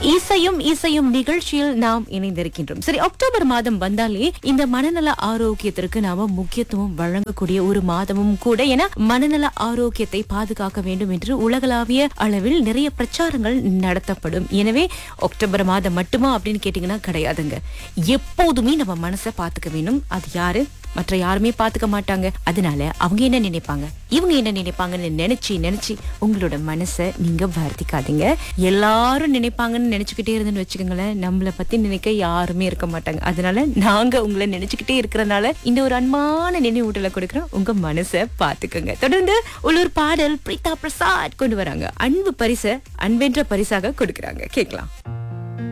இசையும் இசையும் நிகழ்ச்சியில் நாம் இணைந்திருக்கின்றோம் சரி அக்டோபர் மாதம் வந்தாலே இந்த மனநல ஆரோக்கியத்திற்கு நாம முக்கியத்துவம் வழங்கக்கூடிய ஒரு மாதமும் கூட என மனநல ஆரோக்கியத்தை பாதுகாக்க வேண்டும் என்று உலகளாவிய அளவில் நிறைய பிரச்சாரங்கள் நடத்தப்படும் எனவே அக்டோபர் மாதம் மட்டுமா அப்படின்னு கேட்டீங்கன்னா கிடையாதுங்க எப்போதுமே நம்ம மனசை பாத்துக்க வேணும் அது யாரு மற்ற யாருமே பாத்துக்க மாட்டாங்க அதனால அவங்க என்ன நினைப்பாங்க இவங்க என்ன நினைப்பாங்கன்னு நினைச்சு நினைச்சு உங்களோட மனசை நீங்க வருத்திக்காதீங்க எல்லாரும் நினைப்பாங்கன்னு நினைச்சுக்கிட்டே இருந்துன்னு வச்சுக்கோங்களேன் நம்மள பத்தி நினைக்க யாருமே இருக்க மாட்டாங்க அதனால நாங்க உங்களை நினைச்சுக்கிட்டே இருக்கிறனால இந்த ஒரு அன்பான நினைவூட்டலை கொடுக்குறோம் உங்க மனசை பாத்துக்கோங்க தொடர்ந்து உள்ளூர் பாடல் பிரீதா பிரசாத் கொண்டு வராங்க அன்பு பரிசை அன்பென்ற பரிசாக கொடுக்கறாங்க கேட்கலாம்